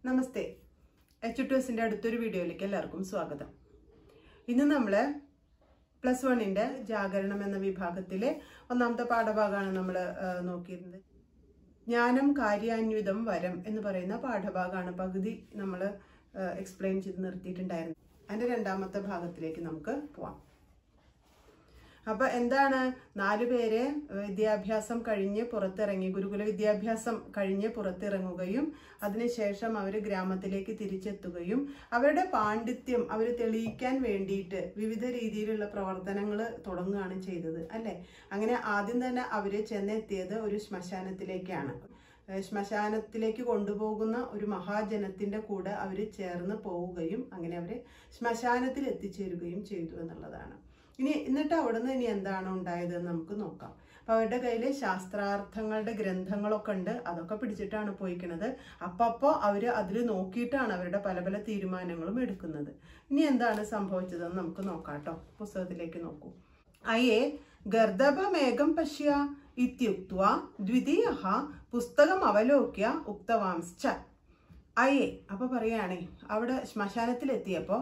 നമസ്തേ H two എസിൻ്റെ അടുത്തൊരു വീഡിയോയിലേക്ക് എല്ലാവർക്കും സ്വാഗതം ഇന്ന് നമ്മൾ പ്ലസ് വണ്ണിൻ്റെ ജാഗരണം എന്ന വിഭാഗത്തിലെ ഒന്നാമത്തെ പാഠഭാഗമാണ് നമ്മൾ നോക്കിയിരുന്നത് ജ്ഞാനം കാര്യാന്വിതം വരം എന്ന് പറയുന്ന പാഠഭാഗമാണ് പകുതി നമ്മൾ എക്സ്പ്ലെയിൻ ചെയ്ത് നിർത്തിയിട്ടുണ്ടായിരുന്നത് അതിൻ്റെ രണ്ടാമത്തെ ഭാഗത്തിലേക്ക് നമുക്ക് പോവാം അപ്പൊ എന്താണ് നാലു പേര് വിദ്യാഭ്യാസം കഴിഞ്ഞ് പുറത്തിറങ്ങി ഗുരുകുല വിദ്യാഭ്യാസം കഴിഞ്ഞ് പുറത്തിറങ്ങുകയും അതിനുശേഷം അവർ ഗ്രാമത്തിലേക്ക് തിരിച്ചെത്തുകയും അവരുടെ പാണ്ഡിത്യം അവർ തെളിയിക്കാൻ വേണ്ടിയിട്ട് വിവിധ രീതിയിലുള്ള പ്രവർത്തനങ്ങൾ തുടങ്ങുകയാണ് ചെയ്തത് അല്ലെ അങ്ങനെ ആദ്യം തന്നെ അവർ ചെന്നെത്തിയത് ഒരു ശ്മശാനത്തിലേക്കാണ് ശ്മശാനത്തിലേക്ക് കൊണ്ടുപോകുന്ന ഒരു മഹാജനത്തിന്റെ കൂടെ അവർ ചേർന്ന് പോവുകയും അങ്ങനെ അവർ ശ്മശാനത്തിൽ എത്തിച്ചേരുകയും ചെയ്തു എന്നുള്ളതാണ് ഇനി എന്നിട്ട് അവിടുന്ന് ഇനി എന്താണ് ഉണ്ടായത് നമുക്ക് നോക്കാം അപ്പൊ അവരുടെ കയ്യിൽ ശാസ്ത്രാർത്ഥങ്ങളുടെ ഗ്രന്ഥങ്ങളൊക്കെ ഉണ്ട് അതൊക്കെ പിടിച്ചിട്ടാണ് പോയിക്കണത് അപ്പപ്പോ അവര് അതിൽ നോക്കിയിട്ടാണ് അവരുടെ പല പല തീരുമാനങ്ങളും എടുക്കുന്നത് ഇനി എന്താണ് സംഭവിച്ചതെന്ന് നമുക്ക് നോക്കാം കേട്ടോ പുസ്തകത്തിലേക്ക് നോക്കൂ അയേ ഗർദഭമേഘം പശ്യ ഇത്യുക്വ ദ്വിതീയ പുസ്തകം അവലോക്യ ഉക്തവാംശ്ച അയേ അപ്പൊ പറയുകയാണേ അവിടെ ശ്മശാനത്തിലെത്തിയപ്പോ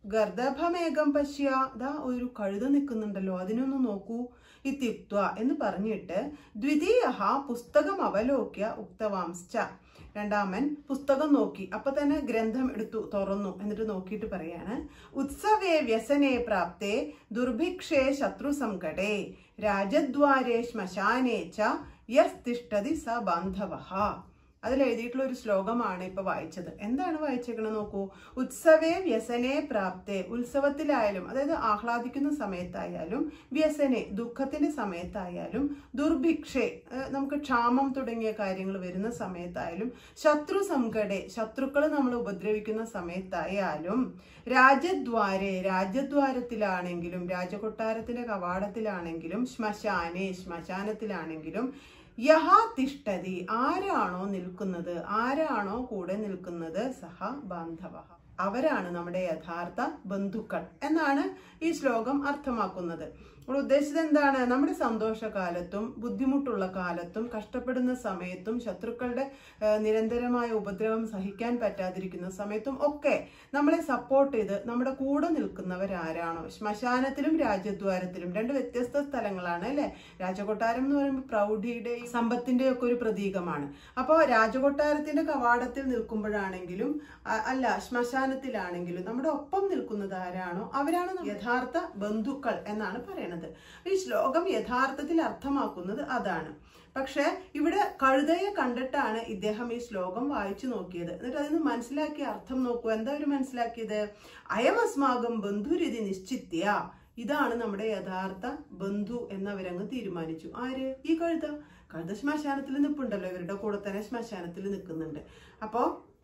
ഗർദഭമേഘം പശ്യ ദാ ഒരു കഴുത നിൽക്കുന്നുണ്ടല്ലോ അതിനൊന്ന് നോക്കൂ ഇത്യുക്വ എന്ന് പറഞ്ഞിട്ട് ദ്വിതീയ പുസ്തകം അവലോക്യ ഉക്തവാംശ്ച രണ്ടാമൻ പുസ്തകം നോക്കി അപ്പൊ തന്നെ ഗ്രന്ഥം എടുത്തു തുറന്നു എന്നിട്ട് നോക്കിയിട്ട് പറയാണ് ഉത്സവേ വ്യസനെ പ്രാപ്തേ ദുർഭിക്ഷേ ശത്രു സങ്കടേ രാജദ്വാരേ ശ്മശാനേ ച യസ് തിഷ്ടതി സ ബാന്ധവ അതിൽ എഴുതിയിട്ടുള്ള ഒരു ശ്ലോകമാണ് ഇപ്പൊ വായിച്ചത് എന്താണ് വായിച്ചേക്കണത് നോക്കൂ ഉത്സവേ വ്യസനെ പ്രാപ്തേ ഉത്സവത്തിലായാലും അതായത് ആഹ്ലാദിക്കുന്ന സമയത്തായാലും വ്യസനെ ദുഃഖത്തിന്റെ സമയത്തായാലും ദുർഭിക്ഷെ നമുക്ക് ക്ഷാമം തുടങ്ങിയ കാര്യങ്ങൾ വരുന്ന സമയത്തായാലും ശത്രു സംകടെ ശത്രുക്കൾ നമ്മൾ ഉപദ്രവിക്കുന്ന സമയത്തായാലും രാജദ്വാരെ രാജദ്വാരത്തിലാണെങ്കിലും രാജകൊട്ടാരത്തിന്റെ കവാടത്തിലാണെങ്കിലും ശ്മശാനെ ശ്മശാനത്തിലാണെങ്കിലും യഹാ തിഷ്ടതി ആരാണോ നിൽക്കുന്നത് ആരാണോ കൂടെ നിൽക്കുന്നത് സഹ ബാന്ധവ അവരാണ് നമ്മുടെ യഥാർത്ഥ ബന്ധുക്കൾ എന്നാണ് ഈ ശ്ലോകം അർത്ഥമാക്കുന്നത് നമ്മൾ ഉദ്ദേശിച്ചത് എന്താണ് നമ്മുടെ സന്തോഷകാലത്തും ബുദ്ധിമുട്ടുള്ള കാലത്തും കഷ്ടപ്പെടുന്ന സമയത്തും ശത്രുക്കളുടെ നിരന്തരമായ ഉപദ്രവം സഹിക്കാൻ പറ്റാതിരിക്കുന്ന സമയത്തും ഒക്കെ നമ്മളെ സപ്പോർട്ട് ചെയ്ത് നമ്മുടെ കൂടെ നിൽക്കുന്നവരാരാണോ ശ്മശാനത്തിലും രാജദ്വാരത്തിലും രണ്ട് വ്യത്യസ്ത സ്ഥലങ്ങളാണ് അല്ലെ രാജകൊട്ടാരം എന്ന് പറയുമ്പോൾ പ്രൗഢിയുടെ സമ്പത്തിന്റെ ഒക്കെ ഒരു പ്രതീകമാണ് അപ്പോൾ രാജകൊട്ടാരത്തിന്റെ കവാടത്തിൽ നിൽക്കുമ്പോഴാണെങ്കിലും അല്ല ശ്മശാനത്തിലാണെങ്കിലും നമ്മുടെ ഒപ്പം നിൽക്കുന്നത് ആരാണോ അവരാണ് യഥാർത്ഥ ബന്ധുക്കൾ എന്നാണ് പറയുന്നത് ഈ ശ്ലോകം യഥാർത്ഥത്തിൽ അർത്ഥമാക്കുന്നത് അതാണ് പക്ഷെ ഇവിടെ കഴുതയെ കണ്ടിട്ടാണ് ഇദ്ദേഹം ഈ ശ്ലോകം വായിച്ചു നോക്കിയത് എന്നിട്ട് അതിന് മനസ്സിലാക്കിയ അർത്ഥം നോക്കൂ എന്താ അവർ മനസ്സിലാക്കിയത് അയമസ്മാകം ബന്ധുരീതി നിശ്ചിത്യ ഇതാണ് നമ്മുടെ യഥാർത്ഥ ബന്ധു എന്നവരങ്ങ് തീരുമാനിച്ചു ആര് ഈ കഴുത കഴുത ശ്മശാനത്തിൽ നിൽപ്പുണ്ടല്ലോ ഇവരുടെ കൂടെ തന്നെ ശ്മശാനത്തിൽ നിൽക്കുന്നുണ്ട് അപ്പോ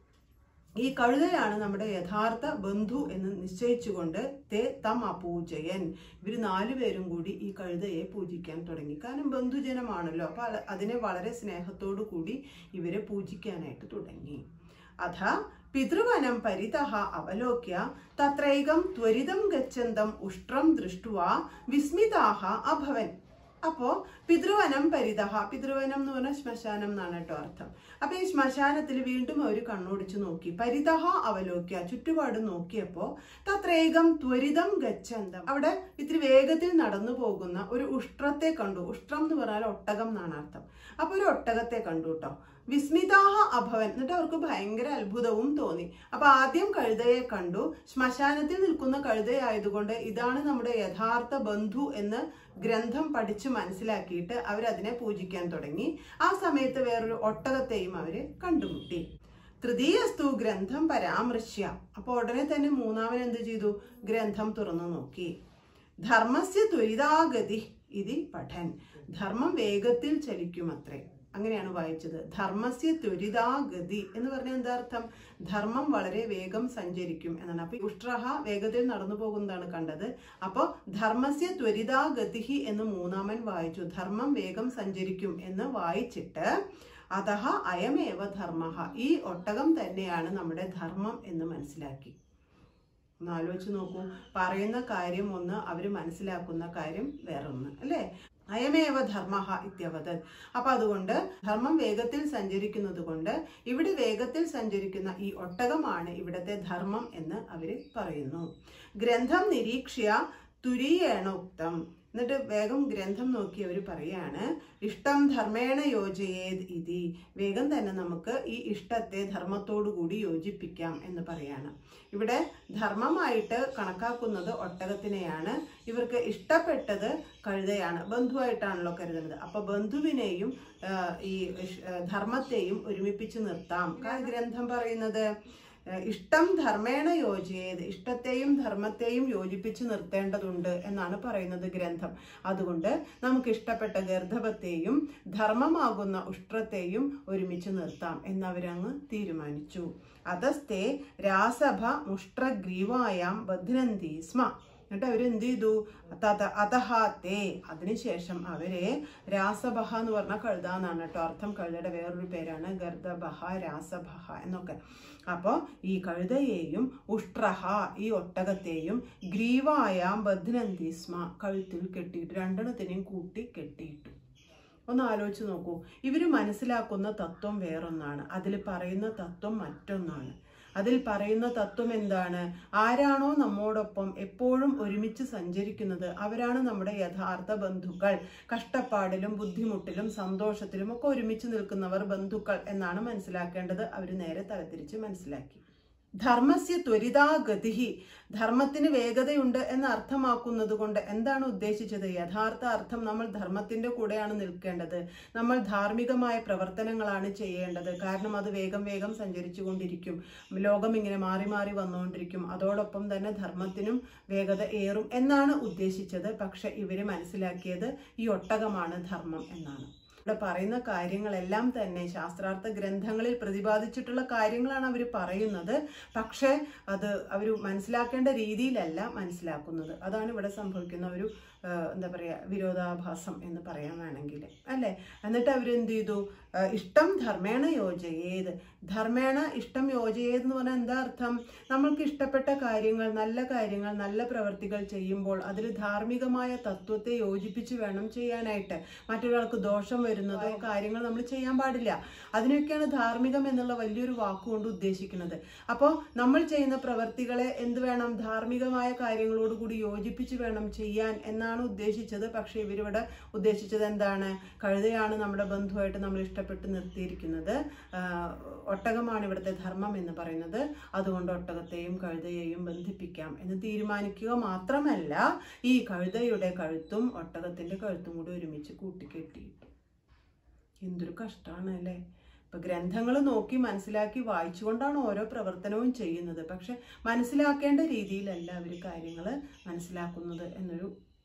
ഈ കഴുതയാണ് നമ്മുടെ യഥാർത്ഥ ബന്ധു എന്ന് നിശ്ചയിച്ചുകൊണ്ട് തേ തം അപൂജയൻ ഇവർ നാലുപേരും കൂടി ഈ കഴുതയെ പൂജിക്കാൻ തുടങ്ങി കാരണം ബന്ധുജനമാണല്ലോ അപ്പൊ അതിനെ വളരെ സ്നേഹത്തോടു കൂടി ഇവരെ പൂജിക്കാനായിട്ട് തുടങ്ങി അഥ പിതൃവനം പരിതഃ അവലോക്യ തത്രൈകം ത്വരിതം ഗച്ഛന്തം ഉഷ്ട്രം ദൃഷ്ടുവ വിസ്മിതാഹ അഭവൻ അപ്പോ പിതൃവനം പരിതഹ പിതൃവനം എന്ന് പറഞ്ഞാൽ ശ്മശാനം എന്നാണ് കേട്ടോ അർത്ഥം അപ്പൊ ഈ ശ്മശാനത്തിൽ വീണ്ടും അവർ കണ്ണോടിച്ചു നോക്കി പരിതഹ അവലോക്യ ചുറ്റുപാട് നോക്കിയപ്പോ തത്രേകം ത്വരിതം ഗച്ഛന്തം അവിടെ ഇത്തിരി വേഗത്തിൽ നടന്നു പോകുന്ന ഒരു ഉഷ്ട്രത്തെ കണ്ടു ഉഷ്ട്രം എന്ന് പറഞ്ഞാൽ ഒട്ടകം എന്നാണ് അർത്ഥം അപ്പൊ ഒരു ഒട്ടകത്തെ കണ്ടു കേട്ടോ വിസ്മിതാഹ അഭവൻ എന്നിട്ട് അവർക്ക് ഭയങ്കര അത്ഭുതവും തോന്നി അപ്പൊ ആദ്യം കഴുതയെ കണ്ടു ശ്മശാനത്തിൽ നിൽക്കുന്ന കഴുതയായതുകൊണ്ട് ഇതാണ് നമ്മുടെ യഥാർത്ഥ ബന്ധു എന്ന് ഗ്രന്ഥം പഠിച്ചു മനസ്സിലാക്കിയിട്ട് അവരതിനെ പൂജിക്കാൻ തുടങ്ങി ആ സമയത്ത് വേറൊരു ഒട്ടകത്തെയും അവര് കണ്ടുമുട്ടി തൃതീയസ്തു ഗ്രന്ഥം പരാമർശ്യ അപ്പൊ ഉടനെ തന്നെ മൂന്നാമൻ എന്ത് ചെയ്തു ഗ്രന്ഥം തുറന്നു നോക്കി ധർമ്മസ്യ ത്വരിതാഗതി ഇതി പഠൻ ധർമ്മം വേഗത്തിൽ ചലിക്കുമത്രേ അങ്ങനെയാണ് വായിച്ചത് ധർമ്മസ്യ ത്വരിതാഗതി എന്ന് പറഞ്ഞാൽ എന്താ അർത്ഥം ധർമ്മം വളരെ വേഗം സഞ്ചരിക്കും എന്നാണ് അപ്പൊ ഉഷ്ട്രഹ വേഗത്തിൽ നടന്നു പോകുന്നതാണ് കണ്ടത് അപ്പോൾ ധർമ്മസ്യ ത്വരിതാഗതി എന്ന് മൂന്നാമൻ വായിച്ചു ധർമ്മം വേഗം സഞ്ചരിക്കും എന്ന് വായിച്ചിട്ട് അതഹ അയമേവ ധർമ്മ ഈ ഒട്ടകം തന്നെയാണ് നമ്മുടെ ധർമ്മം എന്ന് മനസ്സിലാക്കി ഒന്ന് ആലോചിച്ച് നോക്കൂ പറയുന്ന കാര്യം ഒന്ന് അവർ മനസ്സിലാക്കുന്ന കാര്യം വേറൊന്ന് അല്ലേ അയമേവ ധർമ്മ ഇത്യവത് അപ്പൊ അതുകൊണ്ട് ധർമ്മം വേഗത്തിൽ സഞ്ചരിക്കുന്നത് കൊണ്ട് ഇവിടെ വേഗത്തിൽ സഞ്ചരിക്കുന്ന ഈ ഒട്ടകമാണ് ഇവിടത്തെ ധർമ്മം എന്ന് അവര് പറയുന്നു ഗ്രന്ഥം നിരീക്ഷ്യ തുരീയേണ ഉക്തം എന്നിട്ട് വേഗം ഗ്രന്ഥം നോക്കി അവർ പറയാണ് ഇഷ്ടം ധർമ്മേണ യോജയേത് ഇതി വേഗം തന്നെ നമുക്ക് ഈ ഇഷ്ടത്തെ ധർമ്മത്തോടു കൂടി യോജിപ്പിക്കാം എന്ന് പറയാണ് ഇവിടെ ധർമ്മമായിട്ട് കണക്കാക്കുന്നത് ഒട്ടകത്തിനെയാണ് ഇവർക്ക് ഇഷ്ടപ്പെട്ടത് കഴുതയാണ് ബന്ധുവായിട്ടാണല്ലോ കരുതുന്നത് അപ്പൊ ബന്ധുവിനെയും ആ, ഈ ഇഷ്- ആ, ധർമ്മത്തെയും ഒരുമിപ്പിച്ച് നിർത്താം കാരണം ഗ്രന്ഥം പറയുന്നത് ഏഹ് ഇഷ്ടം ധർമ്മേണ യോജിയത് ഇഷ്ടത്തെയും ധർമ്മത്തെയും യോജിപ്പിച്ച് നിർത്തേണ്ടതുണ്ട് എന്നാണ് പറയുന്നത് ഗ്രന്ഥം അതുകൊണ്ട് നമുക്ക് ഇഷ്ടപ്പെട്ട ഗർദ്ധവത്തെയും ധർമ്മമാകുന്ന ഉഷ്ട്രത്തെയും ഒരുമിച്ച് നിർത്താം എന്നവരങ്ങ് തീരുമാനിച്ചു അതസ്തേ രാസഭ മുഷ്ട്രഗ്രീവായാം ബധ്നന്തി സ്മ എന്നിട്ട് അവരെന്ത് ചെയ്തു തത അതഹാത്തേ അതിനുശേഷം അവരെ രാസബഹ എന്ന് പറഞ്ഞ കഴുത എന്നാണ് കേട്ടോ അർത്ഥം കഴുതയുടെ വേറൊരു പേരാണ് ഗർദബഹ രാസബഹ എന്നൊക്കെ അപ്പോൾ ഈ കഴുതയെയും ഉഷ്ട്രഹ ഈ ഒട്ടകത്തെയും ഗ്രീവായാം ബധ്നന്തി സ്മ കഴുത്തിൽ കെട്ടിയിട്ട് രണ്ടെണ്ണത്തിനെയും കൂട്ടി കെട്ടിയിട്ടു ഒന്ന് ആലോചിച്ച് നോക്കൂ ഇവർ മനസ്സിലാക്കുന്ന തത്വം വേറൊന്നാണ് അതിൽ പറയുന്ന തത്വം മറ്റൊന്നാണ് അതിൽ പറയുന്ന തത്വം എന്താണ് ആരാണോ നമ്മോടൊപ്പം എപ്പോഴും ഒരുമിച്ച് സഞ്ചരിക്കുന്നത് അവരാണ് നമ്മുടെ യഥാർത്ഥ ബന്ധുക്കൾ കഷ്ടപ്പാടിലും ബുദ്ധിമുട്ടിലും സന്തോഷത്തിലും ഒക്കെ ഒരുമിച്ച് നിൽക്കുന്നവർ ബന്ധുക്കൾ എന്നാണ് മനസ്സിലാക്കേണ്ടത് അവർ നേരെ തലത്തിരിച്ച് മനസ്സിലാക്കി ധർമ്മസ്യ ത്വരിതാഗതി ധർമ്മത്തിന് വേഗതയുണ്ട് എന്ന് അർത്ഥമാക്കുന്നത് കൊണ്ട് എന്താണ് ഉദ്ദേശിച്ചത് യഥാർത്ഥ അർത്ഥം നമ്മൾ ധർമ്മത്തിന്റെ കൂടെയാണ് നിൽക്കേണ്ടത് നമ്മൾ ധാർമ്മികമായ പ്രവർത്തനങ്ങളാണ് ചെയ്യേണ്ടത് കാരണം അത് വേഗം വേഗം സഞ്ചരിച്ചു കൊണ്ടിരിക്കും ലോകം ഇങ്ങനെ മാറി മാറി വന്നുകൊണ്ടിരിക്കും അതോടൊപ്പം തന്നെ ധർമ്മത്തിനും വേഗത ഏറും എന്നാണ് ഉദ്ദേശിച്ചത് പക്ഷെ ഇവര് മനസ്സിലാക്കിയത് ഈ ഒട്ടകമാണ് ധർമ്മം എന്നാണ് ഇവിടെ പറയുന്ന കാര്യങ്ങളെല്ലാം തന്നെ ശാസ്ത്രാർത്ഥ ഗ്രന്ഥങ്ങളിൽ പ്രതിപാദിച്ചിട്ടുള്ള കാര്യങ്ങളാണ് അവർ പറയുന്നത് പക്ഷേ അത് അവർ മനസ്സിലാക്കേണ്ട രീതിയിലല്ല മനസ്സിലാക്കുന്നത് അതാണ് ഇവിടെ സംഭവിക്കുന്ന ഒരു ആ, എന്താ പറയുക വിരോധാഭാസം എന്ന് പറയാൻ വേണമെങ്കിൽ അല്ലേ എന്നിട്ട് അവരെന്ത് ചെയ്തു ആ, ഇഷ്ടം ധർമ്മേണ യോജയേത് ധർമ്മേണ ഇഷ്ടം യോജയേത് എന്ന് പറഞ്ഞാൽ എന്താ അർത്ഥം നമ്മൾക്ക് ഇഷ്ടപ്പെട്ട കാര്യങ്ങൾ നല്ല കാര്യങ്ങൾ നല്ല പ്രവർത്തികൾ ചെയ്യുമ്പോൾ അതിൽ ധാർമ്മികമായ തത്വത്തെ യോജിപ്പിച്ച് വേണം ചെയ്യാനായിട്ട് മറ്റൊരാൾക്ക് ദോഷം വരുന്നതോ കാര്യങ്ങൾ നമ്മൾ ചെയ്യാൻ പാടില്ല അതിനൊക്കെയാണ് ധാർമ്മികം എന്നുള്ള വലിയൊരു വാക്കുകൊണ്ട് ഉദ്ദേശിക്കുന്നത് അപ്പോൾ നമ്മൾ ചെയ്യുന്ന പ്രവർത്തികളെ എന്ത് വേണം ധാർമ്മികമായ കാര്യങ്ങളോട് കൂടി യോജിപ്പിച്ച് വേണം ചെയ്യാൻ എന്നാണ് ഉദ്ദേശിച്ചത് പക്ഷേ ഇവരിവിടെ ഉദ്ദേശിച്ചത് എന്താണ് കഴുതയാണ് നമ്മുടെ ബന്ധുവായിട്ട് നമ്മൾ ഇഷ്ടപ്പെട്ട് നിർത്തിയിരിക്കുന്നത് ആഹ് ഒട്ടകമാണ് ഇവിടുത്തെ ധർമ്മം എന്ന് പറയുന്നത് അതുകൊണ്ട് ഒട്ടകത്തെയും കഴുതയെയും ബന്ധിപ്പിക്കാം എന്ന് തീരുമാനിക്കുക മാത്രമല്ല ഈ കഴുതയുടെ കഴുത്തും ഒട്ടകത്തിന്റെ കഴുത്തും കൂടി ഒരുമിച്ച് കൂട്ടിക്കെട്ടിയിട്ടു എന്തൊരു കഷ്ടമാണ് അല്ലേ ഇപ്പൊ ഗ്രന്ഥങ്ങൾ നോക്കി മനസ്സിലാക്കി വായിച്ചുകൊണ്ടാണ് ഓരോ പ്രവർത്തനവും ചെയ്യുന്നത് പക്ഷെ മനസ്സിലാക്കേണ്ട രീതിയിലല്ല അവർ കാര്യങ്ങൾ മനസ്സിലാക്കുന്നത് എന്നൊരു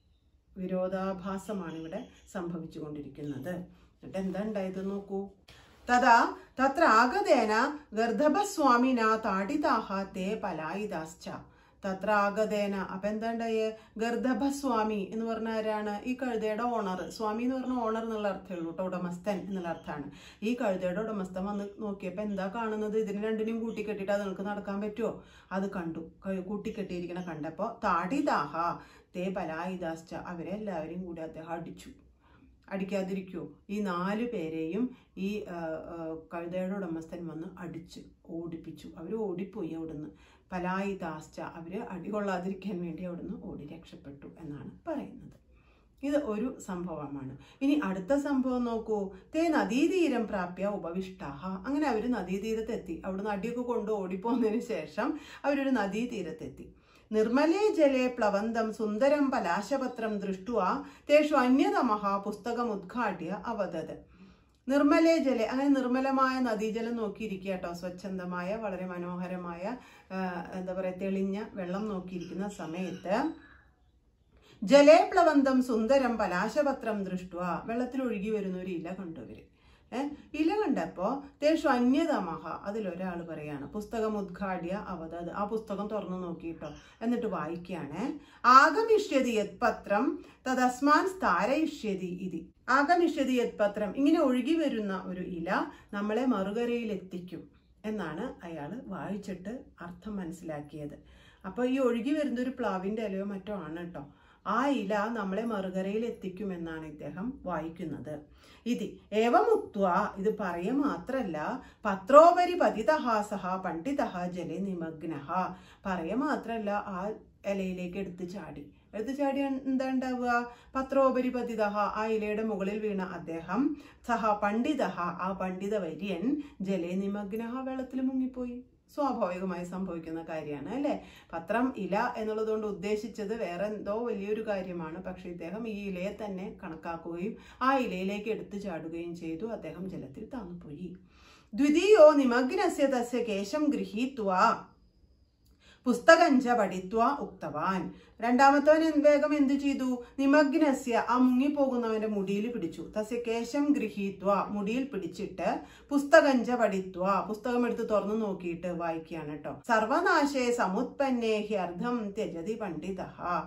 വിരോധാഭാസമാണ് ഇവിടെ സംഭവിച്ചുകൊണ്ടിരിക്കുന്നത് എന്നിട്ട് എന്താ ഉണ്ടായത് നോക്കൂ തഥാ തത്ര ആഗതേന ഗർദ്ധഭസ്വാമിന താടിതാഹ തേ പലായിതാശ്ച തത്ര ആഗതേന അപ്പൊ എന്താണ്ടായേ ഗർദ്ധഭസ്വാമി എന്ന് പറഞ്ഞ ആരാണ് ഈ കഴുതയുടെ ഓണർ സ്വാമി എന്ന് പറഞ്ഞ ഓണർ എന്നുള്ള അർത്ഥമേ ഉള്ളൂ കേട്ടോ ഉടമസ്ഥൻ എന്നുള്ള അർത്ഥമാണ് ഈ കഴുതയുടെ ഉടമസ്ഥൻ വന്ന് നോക്കിയപ്പോൾ എന്താ കാണുന്നത് ഇതിന് രണ്ടിനെയും കൂട്ടിക്കെട്ടിട്ട് അത് നിങ്ങൾക്ക് നടക്കാൻ പറ്റുമോ അത് കണ്ടു ക- കൂട്ടിക്കെട്ടിയിരിക്കണ കണ്ടപ്പോൾ താടിദാഹ തേ പലായിദാശ്ച അവരെ എല്ലാവരെയും കൂടി അദ്ദേഹം അടിച്ചു അടിക്കാതിരിക്കുമോ ഈ നാല് പേരെയും ഈ ആ, ആ, കഴുതയുടെ ഉടമസ്ഥൻ വന്ന് അടിച്ച് ഓടിപ്പിച്ചു അവർ ഓടിപ്പോയി അവിടുന്ന് പലായി താസ്ച അവർ അടികൊള്ളാതിരിക്കാൻ വേണ്ടി അവിടുന്ന് ഓടി രക്ഷപ്പെട്ടു എന്നാണ് പറയുന്നത് ഇത് ഒരു സംഭവമാണ് ഇനി അടുത്ത സംഭവം നോക്കൂ തേ നദീതീരം പ്രാപ്യ ഉപവിഷ്ടാഹ അങ്ങനെ അവർ നദീതീരത്തെത്തി അവിടുന്ന് അടിയൊക്കെ കൊണ്ട് ഓടിപ്പോന്നതിന് ശേഷം അവരൊരു നദീതീരത്തെത്തി നിർമ്മലേ ജലേ പ്ലവന്തം സുന്ദരം പലാശപത്രം ദൃഷ്ടുവ തേഷു അന്യതമഹ പുസ്തകം ഉദ്ഘാട്യ അവതത് നിർമ്മലേ ജലെ അങ്ങനെ നിർമ്മലമായ നദീജലം നോക്കിയിരിക്കുക കേട്ടോ സ്വച്ഛന്തമായ വളരെ മനോഹരമായ ആ, എന്താ പറയുക തെളിഞ്ഞ വെള്ളം നോക്കിയിരിക്കുന്ന സമയത്ത് ജലേ പ്ലവന്തം സുന്ദരം പലാശപത്രം ദൃഷ്ടുവ വെള്ളത്തിൽ ഒഴുകി വരുന്ന ഒരു ഇല കണ്ടു അവര് ഏ ഇല കണ്ടപ്പോ തേഷു അന്യതമഹ അതിലൊരാൾ പറയാണ് പുസ്തകം ഉദ്ഘാട്യ അവതത് ആ പുസ്തകം തുറന്നു നോക്കിയിട്ടോ എന്നിട്ട് വായിക്കുകയാണ് ആഗമിഷ്യതി യത് പത്രം തദസ്മാൻ സ്ഥാരയിഷ്യതി ഇതി ആഗമിഷ്യതി യത് പത്രം ഇങ്ങനെ ഒഴുകി വരുന്ന ഒരു ഇല നമ്മളെ മറുകരയിൽ എത്തിക്കും എന്നാണ് അയാൾ വായിച്ചിട്ട് അർത്ഥം മനസ്സിലാക്കിയത് അപ്പോൾ ഈ ഒഴുകി വരുന്ന ഒരു പ്ലാവിൻ്റെ ഇലയോ മറ്റോ ആണ് കേട്ടോ ആ ഇല നമ്മളെ മറുകരയിൽ എത്തിക്കുമെന്നാണ് ഇദ്ദേഹം വായിക്കുന്നത് ഇതി ഏവമുക്വ ഇത് പറയ മാത്രല്ല പത്രോപരി പതിതഹ സഹ പണ്ഡിതഹ ജലെ നിമഗ്നഹ പറയ മാത്രല്ല ആ ഇലയിലേക്ക് എടുത്തു ചാടി എടുത്തു ചാടി എന്താ ഉണ്ടാവുക പത്രോപരി പതിതഹ ആ ഇലയുടെ മുകളിൽ വീണ അദ്ദേഹം സഹ പണ്ഡിതഹ ആ പണ്ഡിത വര്യൻ ജലേ നിമഗ്നഹ വെള്ളത്തിൽ മുങ്ങിപ്പോയി സ്വാഭാവികമായി സംഭവിക്കുന്ന കാര്യമാണ് അല്ലെ പത്രം ഇല എന്നുള്ളതുകൊണ്ട് ഉദ്ദേശിച്ചത് വേറെ എന്തോ വലിയൊരു കാര്യമാണ് പക്ഷെ ഇദ്ദേഹം ഈ ഇലയെ തന്നെ കണക്കാക്കുകയും ആ ഇലയിലേക്ക് എടുത്തു ചാടുകയും ചെയ്തു അദ്ദേഹം ജലത്തിൽ താന്നുപോയി ദ്വിതീയോ നിമഗ്നസ്യ തസ്യ കേശം ഗൃഹീത്വ പുസ്തകഞ്ച പഠിത്വ ഉക്തവാൻ രണ്ടാമത്തവൻ എന്ത് വേഗം എന്തു ചെയ്തു നിമഗ്നസ്യ ആ മുങ്ങിപ്പോകുന്നവന്റെ മുടിയിൽ പിടിച്ചു തസ്യ കേശം ഗൃഹീത്വ മുടിയിൽ പിടിച്ചിട്ട് പുസ്തകഞ്ച പഠിത്വ പുസ്തകം എടുത്ത് തുറന്നു നോക്കിയിട്ട് വായിക്കുകയാണ് കേട്ടോ സർവനാശേ സമുത്പന്നേ ഹി അർദ്ധം ത്യജതി പണ്ഡിത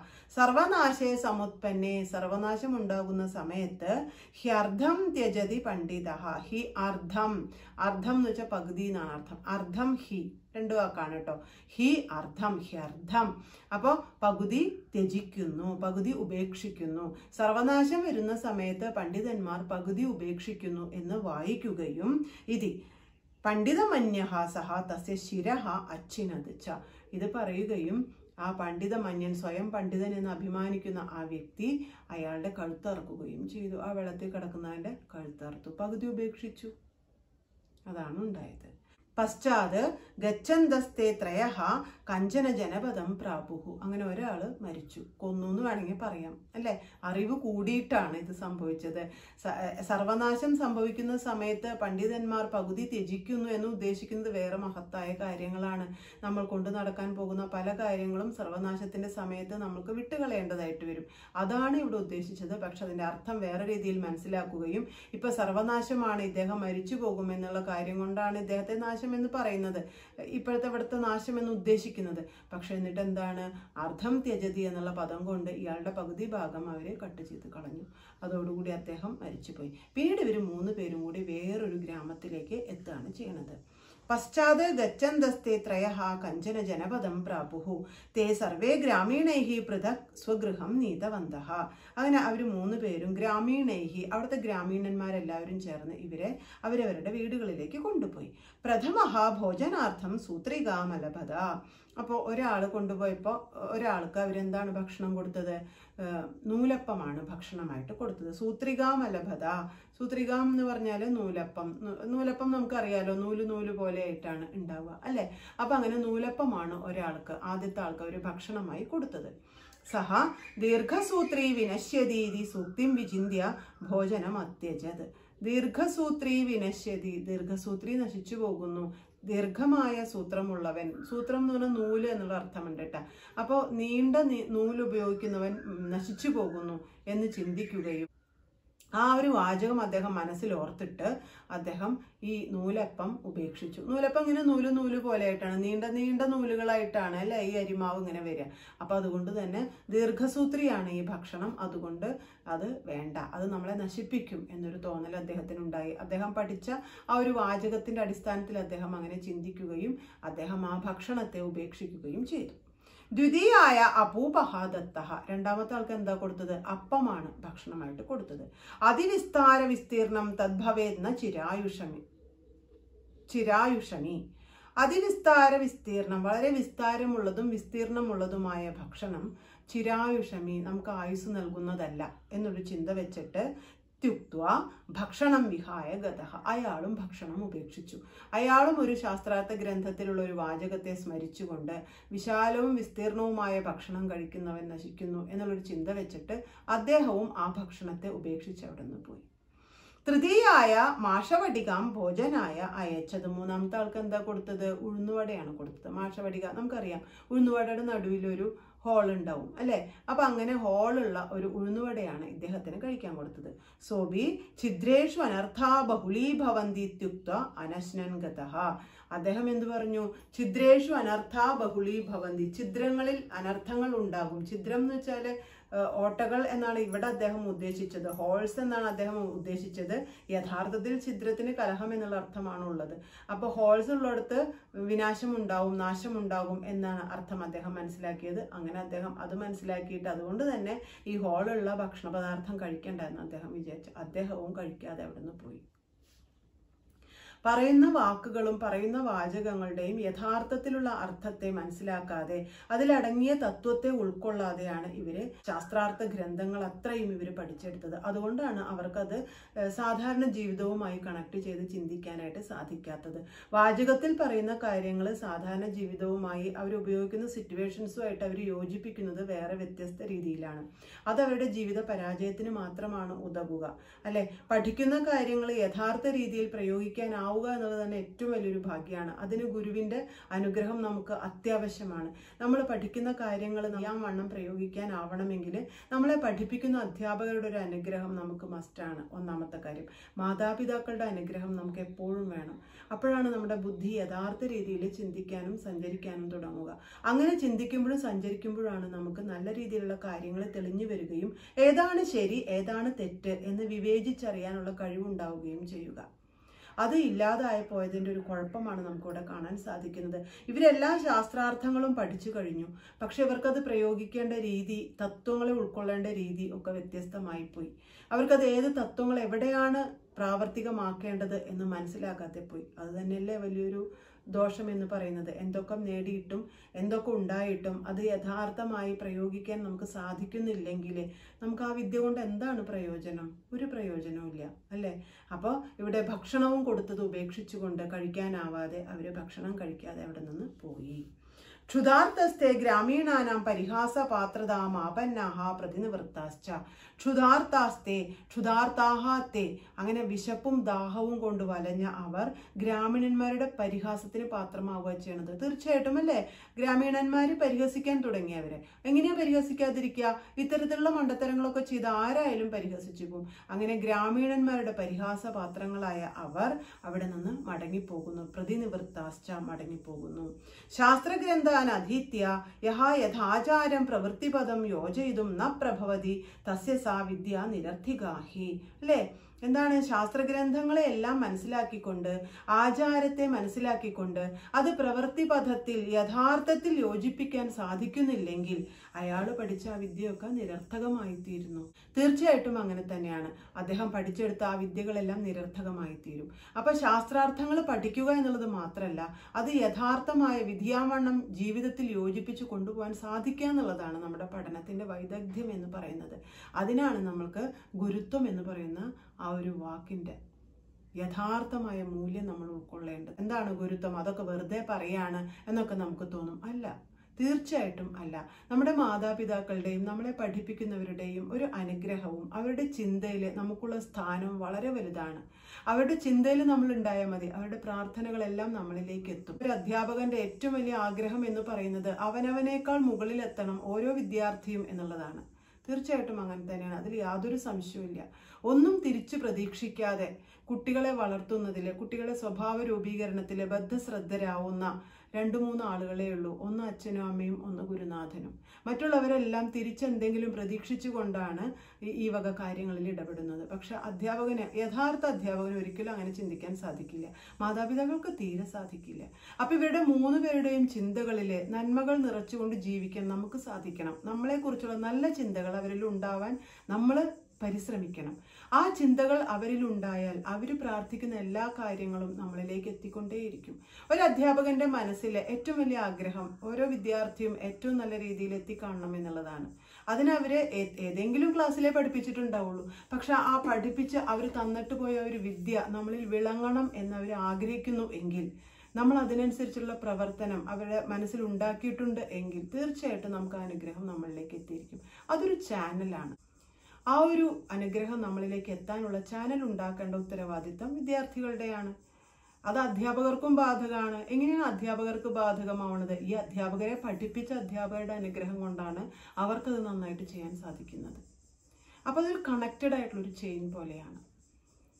സർവനാശേ സമുത്പന്നേ സർവനാശം ഉണ്ടാകുന്ന സമയത്ത് ഹി അർദ്ധം ത്യജതി പണ്ഡിത ഹി അർദ്ധം അർദ്ധം എന്ന് വെച്ചാൽ പകുതി എന്നാണ് അർത്ഥം അർദ്ധം ഹി രണ്ടു വാക്കാണ് കേട്ടോ ഹി അർദ്ധം ഹി അർദ്ധം അപ്പോൾ പകുതി ത്യജിക്കുന്നു പകുതി ഉപേക്ഷിക്കുന്നു സർവനാശം വരുന്ന സമയത്ത് പണ്ഡിതന്മാർ പകുതി ഉപേക്ഷിക്കുന്നു എന്ന് വായിക്കുകയും ഇതി പണ്ഡിതമന്യഹ സഹ തസ്യ ശിരഹ അച്ചിനത് ച ഇത് പറയുകയും ആ പണ്ഡിതമന്യൻ സ്വയം പണ്ഡിതൻ എന്ന് അഭിമാനിക്കുന്ന ആ വ്യക്തി അയാളുടെ കഴുത്തറക്കുകയും ചെയ്തു ആ വെള്ളത്തിൽ കിടക്കുന്നതിന്റെ കഴുത്തറുത്തു പകുതി ഉപേക്ഷിച്ചു അതാണ് ഉണ്ടായത് പശ്ചാത് ഗച്ഛന്തസ്തേ ത്രയ കഞ്ചന ജനപദം പ്രാപുഹു അങ്ങനെ ഒരാൾ മരിച്ചു കൊന്നു എന്ന് വേണമെങ്കിൽ പറയാം അല്ലെ അറിവ് കൂടിയിട്ടാണ് ഇത് സംഭവിച്ചത് സ- സർവനാശം സംഭവിക്കുന്ന സമയത്ത് പണ്ഡിതന്മാർ പകുതി ത്യജിക്കുന്നു എന്ന് ഉദ്ദേശിക്കുന്നത് വേറെ മഹത്തായ കാര്യങ്ങളാണ് നമ്മൾ കൊണ്ടു നടക്കാൻ പോകുന്ന പല കാര്യങ്ങളും സർവനാശത്തിന്റെ സമയത്ത് നമുക്ക് വിട്ടുകളയേണ്ടതായിട്ട് വരും അതാണ് ഇവിടെ ഉദ്ദേശിച്ചത് പക്ഷെ അതിന്റെ അർത്ഥം വേറെ രീതിയിൽ മനസ്സിലാക്കുകയും ഇപ്പൊ സർവനാശമാണ് ഇദ്ദേഹം മരിച്ചു പോകുമെന്നുള്ള കാര്യം കൊണ്ടാണ് ഇദ്ദേഹത്തെ നാശം എന്ന് പറയുന്നത് ഇപ്പോഴത്തെ ഇവിടുത്തെ നാശം എന്ന് ഉദ്ദേശിക്കുന്നത് പക്ഷെ എന്നിട്ട് എന്താണ് അർദ്ധം ത്യജതി എന്നുള്ള പദം കൊണ്ട് ഇയാളുടെ പകുതി ഭാഗം അവരെ കട്ട് ചെയ്ത് കളഞ്ഞു അതോടുകൂടി അദ്ദേഹം മരിച്ചുപോയി പിന്നീട് ഇവർ മൂന്ന് പേരും കൂടി വേറൊരു ഗ്രാമത്തിലേക്ക് എത്തുകയാണ് ചെയ്യണത് പശ്ചാത് ഗച്ഛന്തസ്തേ ത്രയ കഞ്ചന ജനപദം പ്രാപുഹു തേ സർവേ ഗ്രാമീണൈഹി പൃഥക് സ്വഗൃഹം നീതവന്തഃ അങ്ങനെ അവർ മൂന്ന് പേരും ഗ്രാമീണൈഹി അവിടുത്തെ ഗ്രാമീണന്മാരെല്ലാവരും ചേർന്ന് ഇവരെ അവരവരുടെ വീടുകളിലേക്ക് കൊണ്ടുപോയി പ്രഥമ ഭോജനാർത്ഥം സൂത്രികാമലഭത അപ്പോൾ ഒരാൾ കൊണ്ടുപോയപ്പോൾ ഒരാൾക്ക് അവരെന്താണ് ഭക്ഷണം കൊടുത്തത് ഏഹ് നൂലപ്പമാണ് ഭക്ഷണമായിട്ട് കൊടുത്തത് സൂത്രികാമലഭത സൂത്രികാം എന്ന് പറഞ്ഞാൽ നൂലപ്പം നൂ- നൂലപ്പം നമുക്കറിയാലോ നൂല് നൂല് പോലെ ആയിട്ടാണ് ഉണ്ടാവുക അല്ലെ അപ്പൊ അങ്ങനെ നൂലപ്പമാണ് ഒരാൾക്ക് ആദ്യത്തെ ആൾക്ക് ഒരു ഭക്ഷണമായി കൊടുത്തത് സഹ ദീർഘസൂത്രീ വിനശ്യതീതി സൂക്തിം വിചിന്യ ഭോജനം അത്യജത് ദീർഘസൂത്രീ വിനശ്യതി ദീർഘസൂത്രി നശിച്ചു പോകുന്നു ദീർഘമായ സൂത്രമുള്ളവൻ സൂത്രം എന്ന് പറഞ്ഞാൽ നൂല് എന്നുള്ള അർത്ഥമുണ്ട് കേട്ടോ അപ്പോൾ നീണ്ട നീ- നൂല് ഉപയോഗിക്കുന്നവൻ ഉം, നശിച്ചു പോകുന്നു എന്ന് ചിന്തിക്കുകയും ആ ഒരു വാചകം അദ്ദേഹം മനസ്സിൽ ഓർത്തിട്ട് അദ്ദേഹം ഈ നൂലപ്പം ഉപേക്ഷിച്ചു നൂലപ്പം ഇങ്ങനെ നൂല് നൂല് പോലെ ആയിട്ടാണ് നീണ്ട നീണ്ട നൂലുകളായിട്ടാണ് അല്ലെ ഈ അരിമാവ് ഇങ്ങനെ വരിക അപ്പൊ അതുകൊണ്ട് തന്നെ ദീർഘസൂത്രിയാണ് ഈ ഭക്ഷണം അതുകൊണ്ട് അത് വേണ്ട അത് നമ്മളെ നശിപ്പിക്കും എന്നൊരു തോന്നൽ അദ്ദേഹത്തിനുണ്ടായി അദ്ദേഹം പഠിച്ച ആ ഒരു വാചകത്തിന്റെ അടിസ്ഥാനത്തിൽ അദ്ദേഹം അങ്ങനെ ചിന്തിക്കുകയും അദ്ദേഹം ആ ഭക്ഷണത്തെ ഉപേക്ഷിക്കുകയും ചെയ്തു ദ്വിതീയായ അപൂപഹ ദത്ത രണ്ടാമത്തെ ആൾക്ക് എന്താ കൊടുത്തത് അപ്പമാണ് ഭക്ഷണമായിട്ട് കൊടുത്തത് അതിവിസ്താര വിസ്തീർണം തദ്ഭവേന്ന ചിരായുഷമി ചിരായുഷമി അതിവിസ്താര വിസ്തീർണം വളരെ വിസ്താരമുള്ളതും വിസ്തീർണമുള്ളതുമായ ഭക്ഷണം ചിരായുഷമി നമുക്ക് ആയുസ് നൽകുന്നതല്ല എന്നൊരു ചിന്ത വെച്ചിട്ട് ത്യുക്വ ഭക്ഷണം വിഹായ ഗതഹ അയാളും ഭക്ഷണം ഉപേക്ഷിച്ചു അയാളും ഒരു ശാസ്ത്രാർത്ഥ ഗ്രന്ഥത്തിലുള്ള ഒരു വാചകത്തെ സ്മരിച്ചുകൊണ്ട് വിശാലവും വിസ്തീർണവുമായ ഭക്ഷണം കഴിക്കുന്നവൻ നശിക്കുന്നു എന്നുള്ളൊരു ചിന്ത വെച്ചിട്ട് അദ്ദേഹവും ആ ഭക്ഷണത്തെ ഉപേക്ഷിച്ച് അവിടെ നിന്ന് പോയി തൃതീയായ മാഷവടികാം ഭോജനായ അയച്ചത് മൂന്നാമത്തെ ആൾക്ക് എന്താ കൊടുത്തത് ഉഴുന്നുവടയാണ് കൊടുത്തത് മാഷവടിക നമുക്കറിയാം ഉഴുന്നുവടയുടെ നടുവിലൊരു ഹോൾ ഉണ്ടാവും അല്ലെ അപ്പൊ അങ്ങനെ ഹോളുള്ള ഒരു ഉഴുന്നുവടയാണ് ഇദ്ദേഹത്തിന് കഴിക്കാൻ കൊടുത്തത് സോബി ഛിദ്രേഷു അനർത്ഥാ ബഹുളീഭവന്തി ഇത്യുക്ത അനശ്നൻ ഗതഃ അദ്ദേഹം എന്തു പറഞ്ഞു ഛിദ്രേഷു അനർത്ഥാ ബഹുളീ ഭവന്തി ഛിദ്രങ്ങളിൽ അനർത്ഥങ്ങൾ ഉണ്ടാകും ഛിദ്രം എന്ന് വെച്ചാല് ഏഹ്, ഓട്ടകൾ എന്നാണ് ഇവിടെ അദ്ദേഹം ഉദ്ദേശിച്ചത് ഹോൾസ് എന്നാണ് അദ്ദേഹം ഉദ്ദേശിച്ചത് യഥാർത്ഥത്തിൽ ഛിദ്രത്തിന് കലഹം എന്നുള്ള അർത്ഥമാണ് ഉള്ളത് അപ്പോൾ ഹോൾസ് ഉള്ളിടത്ത് വിനാശം ഉണ്ടാവും നാശം ഉണ്ടാകും എന്നാണ് അർത്ഥം അദ്ദേഹം മനസ്സിലാക്കിയത് അങ്ങനെ അദ്ദേഹം അത് മനസ്സിലാക്കിയിട്ട് അതുകൊണ്ട് തന്നെ ഈ ഹോളുള്ള ഭക്ഷണ പദാർത്ഥം കഴിക്കണ്ട എന്ന് അദ്ദേഹം വിചാരിച്ചു അദ്ദേഹവും കഴിക്കാതെ അവിടെ നിന്ന് പോയി പറയുന്ന വാക്കുകളും പറയുന്ന വാചകങ്ങളുടെയും യഥാർത്ഥത്തിലുള്ള അർത്ഥത്തെ മനസ്സിലാക്കാതെ അതിലടങ്ങിയ തത്വത്തെ ഉൾക്കൊള്ളാതെയാണ് ഇവര് ശാസ്ത്രാർത്ഥ ഗ്രന്ഥങ്ങൾ അത്രയും ഇവർ പഠിച്ചെടുത്തത് അതുകൊണ്ടാണ് അവർക്കത് ഏഹ്, സാധാരണ ജീവിതവുമായി കണക്ട് ചെയ്ത് ചിന്തിക്കാനായിട്ട് സാധിക്കാത്തത് വാചകത്തിൽ പറയുന്ന കാര്യങ്ങൾ സാധാരണ ജീവിതവുമായി അവർ ഉപയോഗിക്കുന്ന സിറ്റുവേഷൻസുമായിട്ട് അവർ യോജിപ്പിക്കുന്നത് വേറെ വ്യത്യസ്ത രീതിയിലാണ് അത് അവരുടെ ജീവിത പരാജയത്തിന് മാത്രമാണ് ഉതകുക അല്ലെ പഠിക്കുന്ന കാര്യങ്ങൾ യഥാർത്ഥ രീതിയിൽ പ്രയോഗിക്കാനാവുക എന്നുള്ളത് തന്നെ ഏറ്റവും വലിയൊരു ഭാഗ്യമാണ് അതിന് ഗുരുവിന്റെ അനുഗ്രഹം നമുക്ക് അത്യാവശ്യമാണ് നമ്മൾ പഠിക്കുന്ന കാര്യങ്ങൾ ഞാൻ വണ്ണം പ്രയോഗിക്കാനാവണമെങ്കിൽ നമ്മളെ പഠിപ്പിക്കുന്ന അധ്യാപകരുടെ ഒരു അനുഗ്രഹം നമുക്ക് മസ്റ്റാണ് ഒന്നാമത്തെ കാര്യം മാതാപിതാക്കളുടെ അനുഗ്രഹം നമുക്ക് എപ്പോഴും വേണം അപ്പോഴാണ് നമ്മുടെ ബുദ്ധി യഥാർത്ഥ രീതിയിൽ ചിന്തിക്കാനും സഞ്ചരിക്കാനും തുടങ്ങുക അങ്ങനെ ചിന്തിക്കുമ്പോഴും സഞ്ചരിക്കുമ്പോഴാണ് നമുക്ക് നല്ല രീതിയിലുള്ള കാര്യങ്ങൾ തെളിഞ്ഞു വരികയും ഏതാണ് ശരി ഏതാണ് തെറ്റ് എന്ന് വിവേചിച്ചറിയാനുള്ള കഴിവുണ്ടാവുകയും ചെയ്യുക അത് ഇല്ലാതായി പോയതിൻ്റെ ഒരു കുഴപ്പമാണ് നമുക്കിവിടെ കാണാൻ സാധിക്കുന്നത് ഇവരെല്ലാ ശാസ്ത്രാർത്ഥങ്ങളും പഠിച്ചു കഴിഞ്ഞു പക്ഷെ ഇവർക്കത് പ്രയോഗിക്കേണ്ട രീതി തത്വങ്ങളെ ഉൾക്കൊള്ളേണ്ട രീതി ഒക്കെ വ്യത്യസ്തമായി പോയി അവർക്കത് ഏത് തത്വങ്ങൾ എവിടെയാണ് പ്രാവർത്തികമാക്കേണ്ടത് എന്ന് മനസ്സിലാക്കാതെ പോയി അത് തന്നെയല്ലേ വലിയൊരു ദോഷം എന്ന് പറയുന്നത് എന്തൊക്കെ നേടിയിട്ടും എന്തൊക്കെ ഉണ്ടായിട്ടും അത് യഥാർത്ഥമായി പ്രയോഗിക്കാൻ നമുക്ക് സാധിക്കുന്നില്ലെങ്കിൽ നമുക്ക് ആ വിദ്യ കൊണ്ട് എന്താണ് പ്രയോജനം ഒരു പ്രയോജനവും ഇല്ല അല്ലേ അപ്പോൾ ഇവിടെ ഭക്ഷണവും കൊടുത്തത് ഉപേക്ഷിച്ചുകൊണ്ട് കഴിക്കാനാവാതെ അവർ ഭക്ഷണം കഴിക്കാതെ അവിടെ നിന്ന് പോയി ക്ഷുധാർത്ഥസ്തെ ഗ്രാമീണാനാം പരിഹാസ പാത്രതാമാപന്നാഹ പ്രതിനിവൃത്താശ്ച ക്ഷുധാർത്ഥാസ്തെ ക്ഷുധാർത്ഥാഹാത്തെ അങ്ങനെ വിശപ്പും ദാഹവും കൊണ്ട് വലഞ്ഞ അവർ ഗ്രാമീണന്മാരുടെ പരിഹാസത്തിന് പാത്രമാവുക ചെയ്യണത് തീർച്ചയായിട്ടും അല്ലേ ഗ്രാമീണന്മാർ പരിഹസിക്കാൻ തുടങ്ങിയവരെ എങ്ങനെയാ പരിഹസിക്കാതിരിക്കുക ഇത്തരത്തിലുള്ള മണ്ടത്തരങ്ങളൊക്കെ ചെയ്ത് ആരായാലും പരിഹസിച്ചു പോകും അങ്ങനെ ഗ്രാമീണന്മാരുടെ പരിഹാസ പാത്രങ്ങളായ അവർ അവിടെ നിന്ന് മടങ്ങിപ്പോകുന്നു പ്രതിനിവൃത്താശ്ച മടങ്ങിപ്പോകുന്നു ശാസ്ത്രഗ്രന്ഥാൻ അധീത്യ യഹ യഥാചാരം പ്രവൃത്തിപദം യോജയിതും ന പ്രഭവതി തസ്യ സാ വിദ്യ നിരർത്ഥികാഹി അല്ലേ എന്താണ് ശാസ്ത്രഗ്രന്ഥങ്ങളെ എല്ലാം മനസ്സിലാക്കിക്കൊണ്ട് ആചാരത്തെ മനസ്സിലാക്കിക്കൊണ്ട് അത് പ്രവൃത്തി പഥത്തിൽ യഥാർത്ഥത്തിൽ യോജിപ്പിക്കാൻ സാധിക്കുന്നില്ലെങ്കിൽ അയാൾ പഠിച്ച ആ വിദ്യയൊക്കെ നിരർത്ഥകമായി തീരുന്നു തീർച്ചയായിട്ടും അങ്ങനെ തന്നെയാണ് അദ്ദേഹം പഠിച്ചെടുത്ത ആ വിദ്യകളെല്ലാം നിരർത്ഥകമായി തീരും അപ്പൊ ശാസ്ത്രാർത്ഥങ്ങൾ പഠിക്കുക എന്നുള്ളത് മാത്രമല്ല അത് യഥാർത്ഥമായ വിധിയാവണ്ണം ജീവിതത്തിൽ യോജിപ്പിച്ച് കൊണ്ടുപോകാൻ സാധിക്കുക എന്നുള്ളതാണ് നമ്മുടെ പഠനത്തിന്റെ വൈദഗ്ധ്യം എന്ന് പറയുന്നത് അതിനാണ് നമ്മൾക്ക് ഗുരുത്വം എന്ന് പറയുന്ന ആ ഒരു വാക്കിന്റെ യഥാർത്ഥമായ മൂല്യം നമ്മൾ ഉൾക്കൊള്ളേണ്ടത് എന്താണ് ഗുരുത്വം അതൊക്കെ വെറുതെ പറയാണ് എന്നൊക്കെ നമുക്ക് തോന്നും അല്ല തീർച്ചയായിട്ടും അല്ല നമ്മുടെ മാതാപിതാക്കളുടെയും നമ്മളെ പഠിപ്പിക്കുന്നവരുടെയും ഒരു അനുഗ്രഹവും അവരുടെ ചിന്തയിൽ നമുക്കുള്ള സ്ഥാനവും വളരെ വലുതാണ് അവരുടെ ചിന്തയിൽ നമ്മൾ ഉണ്ടായാൽ മതി അവരുടെ പ്രാർത്ഥനകളെല്ലാം നമ്മളിലേക്ക് എത്തും ഒരു അധ്യാപകന്റെ ഏറ്റവും വലിയ ആഗ്രഹം എന്ന് പറയുന്നത് അവനവനേക്കാൾ മുകളിൽ എത്തണം ഓരോ വിദ്യാർത്ഥിയും എന്നുള്ളതാണ് തീർച്ചയായിട്ടും അങ്ങനെ തന്നെയാണ് അതിൽ യാതൊരു സംശയവുമില്ല ഒന്നും തിരിച്ചു പ്രതീക്ഷിക്കാതെ കുട്ടികളെ വളർത്തുന്നതിൽ കുട്ടികളെ സ്വഭാവ രൂപീകരണത്തിൽ ബദ്ധശ്രദ്ധരാവുന്ന രണ്ടു മൂന്ന് ആളുകളേ ഉള്ളൂ ഒന്ന് അച്ഛനും അമ്മയും ഒന്ന് ഗുരുനാഥനും മറ്റുള്ളവരെല്ലാം തിരിച്ചെന്തെങ്കിലും പ്രതീക്ഷിച്ചുകൊണ്ടാണ് ഈ- ഈ വക കാര്യങ്ങളിൽ ഇടപെടുന്നത് പക്ഷെ അധ്യാപകന് യഥാർത്ഥ അധ്യാപകന് ഒരിക്കലും അങ്ങനെ ചിന്തിക്കാൻ സാധിക്കില്ല മാതാപിതാക്കൾക്ക് തീരെ സാധിക്കില്ല അപ്പൊ ഇവരുടെ മൂന്ന് പേരുടെയും ചിന്തകളിൽ നന്മകൾ നിറച്ചുകൊണ്ട് ജീവിക്കാൻ നമുക്ക് സാധിക്കണം നമ്മളെക്കുറിച്ചുള്ള നല്ല ചിന്തകൾ അവരിൽ ഉണ്ടാവാൻ നമ്മൾ പരിശ്രമിക്കണം ആ ചിന്തകൾ അവരിൽ ഉണ്ടായാൽ അവർ പ്രാർത്ഥിക്കുന്ന എല്ലാ കാര്യങ്ങളും നമ്മളിലേക്ക് എത്തിക്കൊണ്ടേയിരിക്കും ഒരു അധ്യാപകന്റെ മനസ്സിലെ ഏറ്റവും വലിയ ആഗ്രഹം ഓരോ വിദ്യാർത്ഥിയും ഏറ്റവും നല്ല രീതിയിൽ എത്തിക്കാണണം എന്നുള്ളതാണ് അതിന് അവര് ഏ- ഏതെങ്കിലും ക്ലാസ്സിലേ പഠിപ്പിച്ചിട്ടുണ്ടാവുള്ളൂ പക്ഷെ ആ പഠിപ്പിച്ച് അവർ തന്നിട്ട് പോയ ഒരു വിദ്യ നമ്മളിൽ വിളങ്ങണം എന്നവർ ആഗ്രഹിക്കുന്നു എങ്കിൽ നമ്മൾ അതിനനുസരിച്ചുള്ള പ്രവർത്തനം അവരുടെ മനസ്സിൽ ഉണ്ടാക്കിയിട്ടുണ്ട് എങ്കിൽ തീർച്ചയായിട്ടും നമുക്ക് ആ അനുഗ്രഹം നമ്മളിലേക്ക് എത്തിയിരിക്കും അതൊരു ചാനലാണ് ആ ഒരു അനുഗ്രഹം നമ്മളിലേക്ക് എത്താനുള്ള ചാനൽ ഉണ്ടാക്കേണ്ട ഉത്തരവാദിത്തം വിദ്യാർത്ഥികളുടെയാണ് അത് അധ്യാപകർക്കും ബാധകമാണ് എങ്ങനെയാണ് അധ്യാപകർക്ക് ബാധകമാവുന്നത് ഈ അധ്യാപകരെ പഠിപ്പിച്ച അധ്യാപകരുടെ അനുഗ്രഹം കൊണ്ടാണ് അവർക്കത് നന്നായിട്ട് ചെയ്യാൻ സാധിക്കുന്നത് അപ്പോൾ അതൊരു കണക്റ്റഡ് ആയിട്ടുള്ള ഒരു ചെയിൻ പോലെയാണ്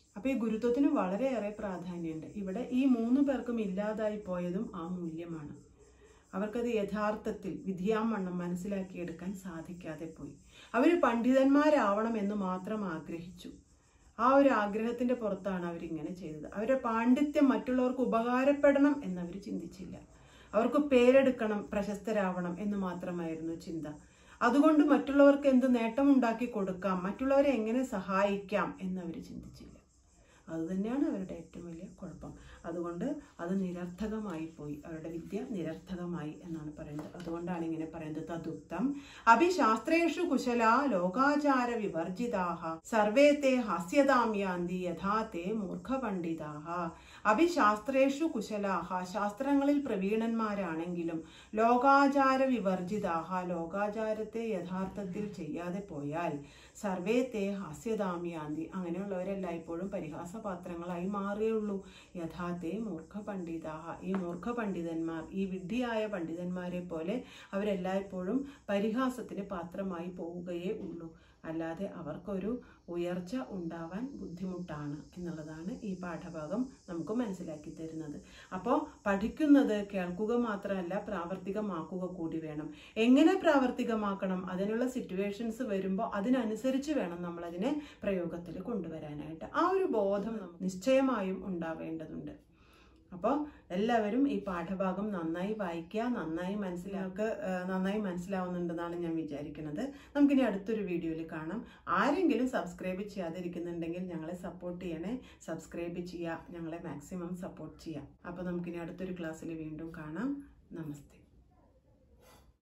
അപ്പൊ ഈ ഗുരുത്വത്തിന് വളരെയേറെ പ്രാധാന്യമുണ്ട് ഇവിടെ ഈ മൂന്ന് പേർക്കും ഇല്ലാതായി പോയതും ആ മൂല്യമാണ് അവർക്കത് യഥാർത്ഥത്തിൽ വിധിയാമണ്ണം മനസ്സിലാക്കിയെടുക്കാൻ സാധിക്കാതെ പോയി അവർ പണ്ഡിതന്മാരാവണം എന്ന് മാത്രം ആഗ്രഹിച്ചു ആ ഒരു ആഗ്രഹത്തിന്റെ പുറത്താണ് അവരിങ്ങനെ ചെയ്തത് അവരുടെ പാണ്ഡിത്യം മറ്റുള്ളവർക്ക് ഉപകാരപ്പെടണം എന്നവർ ചിന്തിച്ചില്ല അവർക്ക് പേരെടുക്കണം പ്രശസ്തരാവണം എന്ന് മാത്രമായിരുന്നു ചിന്ത അതുകൊണ്ട് മറ്റുള്ളവർക്ക് എന്ത് നേട്ടമുണ്ടാക്കി കൊടുക്കാം മറ്റുള്ളവരെ എങ്ങനെ സഹായിക്കാം എന്നവർ ചിന്തിച്ചില്ല അതുതന്നെയാണ് അവരുടെ ഏറ്റവും വലിയ കുഴപ്പം അതുകൊണ്ട് അത് നിരർത്ഥകമായി പോയി അവരുടെ വിദ്യ നിരർത്ഥകമായി എന്നാണ് പറയുന്നത് അതുകൊണ്ടാണ് ഇങ്ങനെ പറയുന്നത് തദുക്തം അഭിശാസ്ത്രേഷു കുശല ലോകാചാര വിവർജിതാഹ സർവേ തേ ഹാസ്യതാമ്യാന്തി യഥാ തേ മൂർഖപണ്ഡിതാഹ അഭിശാസ്ത്രേഷു കുശലാഹ ശാസ്ത്രങ്ങളിൽ പ്രവീണന്മാരാണെങ്കിലും ലോകാചാര വിവർജിതാഹ ലോകാചാരത്തെ യഥാർത്ഥത്തിൽ ചെയ്യാതെ പോയാൽ സർവേ തേ ഹാസ്യതാമ്യാന്തി അങ്ങനെയുള്ളവരെല്ലായ്പ്പോഴും പരിഹാസപാത്രങ്ങളായി മാറിയുള്ളൂ യഥാർത്ഥേ മൂർഖ പണ്ഡിതാഹ ഈ മൂർഖ പണ്ഡിതന്മാർ ഈ വിഡ്ഢിയായ പണ്ഡിതന്മാരെ പോലെ അവരെല്ലായ്പ്പോഴും പരിഹാസത്തിന് പാത്രമായി പോവുകയേ ഉള്ളൂ അല്ലാതെ അവർക്കൊരു ഉയർച്ച ഉണ്ടാവാൻ ബുദ്ധിമുട്ടാണ് എന്നുള്ളതാണ് ഈ പാഠഭാഗം നമുക്ക് മനസ്സിലാക്കി തരുന്നത് അപ്പോൾ പഠിക്കുന്നത് കേൾക്കുക മാത്രമല്ല പ്രാവർത്തികമാക്കുക കൂടി വേണം എങ്ങനെ പ്രാവർത്തികമാക്കണം അതിനുള്ള സിറ്റുവേഷൻസ് വരുമ്പോൾ അതിനനുസരിച്ച് വേണം നമ്മൾ അതിനെ പ്രയോഗത്തിൽ കൊണ്ടുവരാനായിട്ട് ആ ഒരു ബോധം നമുക്ക് നിശ്ചയമായും ഉണ്ടാവേണ്ടതുണ്ട് അപ്പോൾ എല്ലാവരും ഈ പാഠഭാഗം നന്നായി വായിക്കുക നന്നായി മനസ്സിലാക്കുക നന്നായി മനസ്സിലാവുന്നുണ്ടെന്നാണ് ഞാൻ വിചാരിക്കുന്നത് നമുക്കിനി അടുത്തൊരു വീഡിയോയിൽ കാണാം ആരെങ്കിലും സബ്സ്ക്രൈബ് ചെയ്യാതിരിക്കുന്നുണ്ടെങ്കിൽ ഞങ്ങളെ സപ്പോർട്ട് ചെയ്യണേ സബ്സ്ക്രൈബ് ചെയ്യുക ഞങ്ങളെ മാക്സിമം സപ്പോർട്ട് ചെയ്യുക അപ്പോൾ നമുക്കിനി അടുത്തൊരു ക്ലാസ്സിൽ വീണ്ടും കാണാം നമസ്തേ